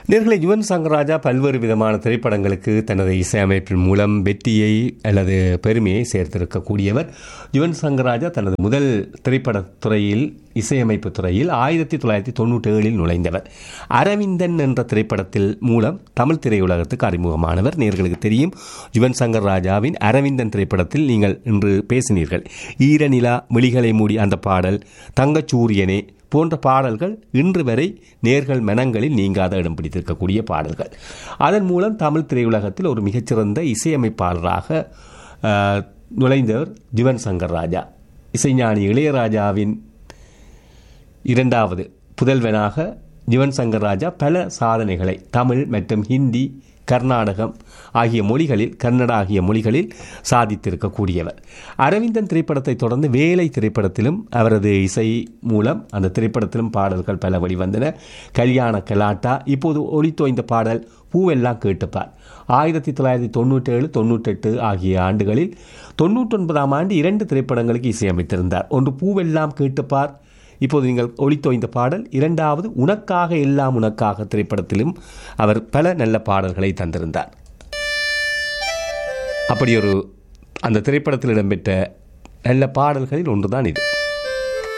நேர்களை யுவன் சங்கராஜா பல்வேறு விதமான திரைப்படங்களுக்கு தனது இசையமைப்பின் மூலம் வெற்றியை அல்லது பெருமையை சேர்த்திருக்கக்கூடியவர் யுவன் சங்கராஜா தனது முதல் திரைப்படத் துறையில் இசையமைப்பு துறையில் ஆயிரத்தி தொள்ளாயிரத்தி தொண்ணூற்றி ஏழில் நுழைந்தவர் அரவிந்தன் என்ற திரைப்படத்தில் மூலம் தமிழ் திரையுலகத்துக்கு அறிமுகமானவர் நேர்களுக்கு தெரியும் யுவன் சங்கர் ராஜாவின் அரவிந்தன் திரைப்படத்தில் நீங்கள் இன்று பேசினீர்கள் ஈரநிலா விழிகளை மூடி அந்த பாடல் தங்கச்சூரியனே போன்ற பாடல்கள் இன்று வரை நேர்கள் மனங்களில் நீங்காத இடம் பிடித்திருக்கக்கூடிய பாடல்கள் அதன் மூலம் தமிழ் திரையுலகத்தில் ஒரு மிகச்சிறந்த இசையமைப்பாளராக ஆஹ், நுழைந்தவர் ஜுவன் சங்கர் ராஜா இசைஞானி இளையராஜாவின் இரண்டாவது புதல்வனாக ஜுவன் சங்கர் ராஜா பல சாதனைகளை தமிழ் மற்றும் ஹிந்தி கர்நாடகம் ஆகிய மொழிகளில் கன்னடா ஆகிய மொழிகளில் சாதித்திருக்கக்கூடியவர் அரவிந்தன் திரைப்படத்தை தொடர்ந்து வேலை திரைப்படத்திலும் அவரது இசை மூலம் அந்த திரைப்படத்திலும் பாடல்கள் பல வெளிவந்தன கல்யாண கலாட்டா இப்போது ஒளித்தோய்ந்த பாடல் பூவெல்லாம் கேட்டுப்பார் ஆயிரத்தி தொள்ளாயிரத்தி தொண்ணூற்றேழு தொண்ணூற்றெட்டு ஆகிய ஆண்டுகளில் தொண்ணூற்றொன்பதாம் ஆண்டு இரண்டு திரைப்படங்களுக்கு இசையமைத்திருந்தார் ஒன்று பூவெல்லாம் கேட்டுப்பார் இப்போது நீங்கள் ஒளித்தோய்ந்த பாடல் இரண்டாவது உனக்காக எல்லாம் உனக்காக திரைப்படத்திலும் அவர் பல நல்ல பாடல்களை தந்திருந்தார் அப்படி ஒரு அந்த திரைப்படத்தில் இடம்பெற்ற நல்ல பாடல்களில் ஒன்றுதான் இது